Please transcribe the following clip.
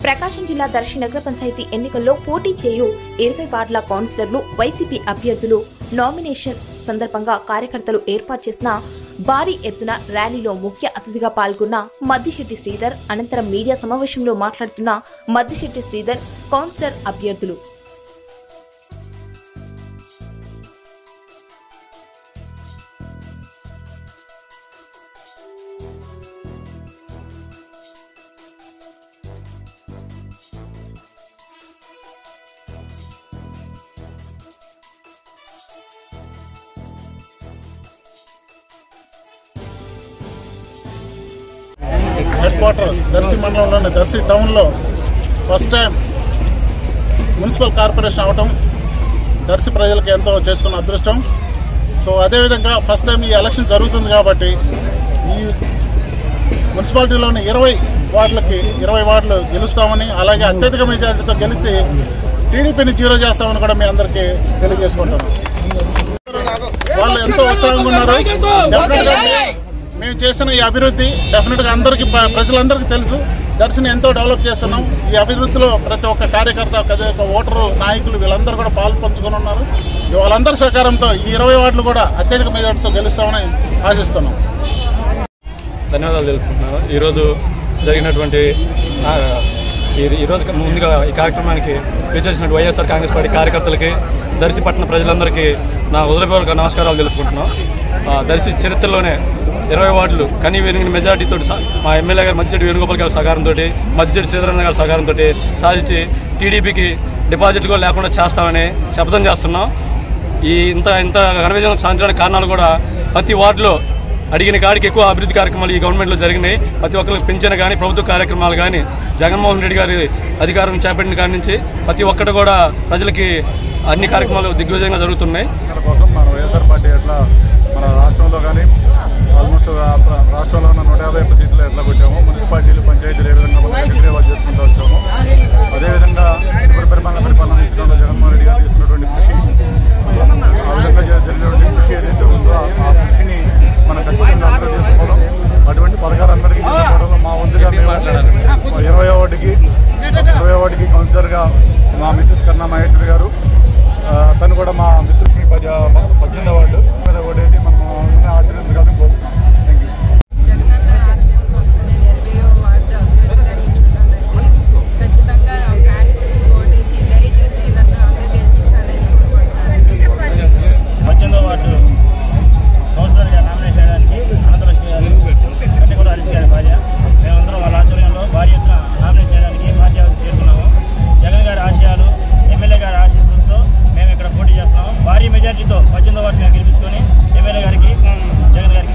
ప్రకాశం జిల్లా దర్శి నగర పంచాయతీ ఎన్నికల్లో పోటీ చేయు ఇరవై వార్డుల కౌన్సిలర్లు వైసీపీ అభ్యర్థులు నామినేషన్ సందర్భంగా కార్యకర్తలు ఏర్పాటు చేసిన భారీ ఎత్తున ర్యాలీలో ముఖ్య అతిథిగా పాల్గొన్న మద్దిశెట్టి శ్రీధర్ అనంతరం మీడియా సమావేశంలో మాట్లాడుతున్న మద్దిశెట్టి శ్రీధర్ కౌన్సిలర్ అభ్యర్థులు హెడ్ క్వార్టర్ దర్శి మండలంలోని దర్శి టౌన్లో ఫస్ట్ టైం మున్సిపల్ కార్పొరేషన్ అవటం దర్శి ప్రజలకు ఎంతో చేసుకున్న అదృష్టం సో అదేవిధంగా ఫస్ట్ టైం ఈ ఎలక్షన్ జరుగుతుంది కాబట్టి ఈ మున్సిపాలిటీలోని ఇరవై వార్డులకి ఇరవై వార్డులు గెలుస్తామని అలాగే అత్యధిక మెజారిటీతో గెలిచి టీడీపీని జీరో చేస్తామని కూడా మీ అందరికీ తెలియజేసుకుంటాను వాళ్ళు ఎంతో ఉత్సాహంగా ఉన్నారు Definitely గా మేము- మేము చేసిన ఈ అభివృద్ధి డెఫినెట్ గా అందరికి ప్రజలందరికీ తెలుసు దర్శనం ఎంతో డెవలప్ చేస్తున్నాం ఈ అభివృద్ధిలో ప్రతి ఒక్క కార్యకర్త ప్రతి ఒక్క ఓటరు నాయకులు వీళ్ళందరూ కూడా పాలు పంచుకొని ఉన్నారు వాళ్ళందరి సహకారంతో ఈ ఇరవై వార్డులు కూడా అత్యధిక మెజార్టీతో గెలుస్తామని ఆశిస్తున్నాం ధన్యవాదాలు తెలుపుకుంటున్నాను ఈరోజు జరిగినటువంటి ఆ, ఈ- ఈరోజు ముందుగా ఈ కార్యక్రమానికి విచ్చేసిన వైఎస్ఆర్ కాంగ్రెస్ పార్టీ కార్యకర్తలకి దర్శి పట్టణ ప్రజలందరికీ నా హృదయపూర్వక నమస్కారాలు తెలుపుకుంటున్నాం ఆ, దర్శి చరిత్రలోనే ఇరవై వార్డులు కనీ వెలిగిన మెజార్టీతో మా ఎమ్మెల్యే గారు మధ్యశెట్టి వేణుగోపాల్ గారి సహకారంతో మధ్యశెట్టి శ్రీధరన్న గారి సహకారంతో సాధించి టీడీపీకి డిపాజిట్ కూడా లేకుండా చేస్తామని శపథం చేస్తున్నాం ఈ ఇంత ఇంత ఘన విజయం సాధించడానికి కారణాలు కూడా ప్రతి వార్డులో అడిగిన కాడికి ఎక్కువ అభివృద్ధి కార్యక్రమాలు ఈ గవర్నమెంట్లో జరిగినాయి ప్రతి ఒక్కరికి పెంచిన కానీ ప్రభుత్వ కార్యక్రమాలు కానీ జగన్మోహన్ రెడ్డి గారి అధికారం చేపట్టిన కాడి నుంచి ప్రతి ఒక్కటి కూడా ప్రజలకి అన్ని కార్యక్రమాలు దిగ్విజయంగా జరుగుతున్నాయి ఎన్నికల కోసం మన వైఎస్ఆర్ పార్టీ ఎట్లా మన రాష్ట్రంలో కానీ ఆల్మోస్ట్ రాష్ట్రంలో ఉన్న నూట యాభై ఒక్క సీట్లు ఎట్లా కొట్టామో మున్సిపాలిటీలు పంచాయతీలు ఏ విధంగా మనం ఎగ్రేవాల్ చేసుకుంటూ వచ్చాము అదేవిధంగా సుపరి పరిపాలన పరిపాలన ఇచ్చిన జగన్మోహన్ రెడ్డి గారు తీసుకున్నటువంటి కృషి ఆ విధంగా జ- జరిగినటువంటి కృషి ఏదైతే ఉందో ఆ- ఆ కృషిని మనం ఖచ్చితంగా అందరూ చేసుకోవడం అటువంటి పథకాలందరికీ తీసుకోవడంలో మా వంతుగా మేము ఇరవై వార్డుకి ఇరవై వార్డుకి కౌన్సిలర్గా మా మిస్సెస్ కన్నా మహేశ్వరి గారు ఆ, తను కూడా మా మిత్రుడిని పది పద్దెనిమిది వార్డు మీద ఓటేసి మనం ఆశీర్వదించాలని కోరుతున్నాం థ్యాంక్ యూ జగనన్న ఆశయం కోసం నేను ఇరవయో వార్డు అభ్యర్థిగా నిల్చున్నానండి ఖచ్చితంగా హ్యాండ్ ఓటేసి దయచేసి నన్ను అందరూ గెలిపించాలని కోరుకుంటున్నాను పద్దెనిమిదో వార్డు కౌన్సిలర్గా నామినేట్ చేయడానికి అనంతలక్ష్మి గారు కట్టిగూడ హరీష్ గారి భార్య మేమందరం వాళ్ళ ఆధ్వర్యంలో భారీ ఎత్తున నామినేట్ చేయడానికి పార్టీ ఆఫీస్ చేరుకున్నాము జగన్ గారి ఆశయాలు ఎమ్మెల్యే గారి ఆశీస్సులతో మేము ఇక్కడ పోటీ చేస్తున్నాము భారీ మెజార్టీతో పద్దెనిమిదో వార్డు మేము గెలిపించుకొని ఎమ్మెల్యే గారికి జగన్ గారికి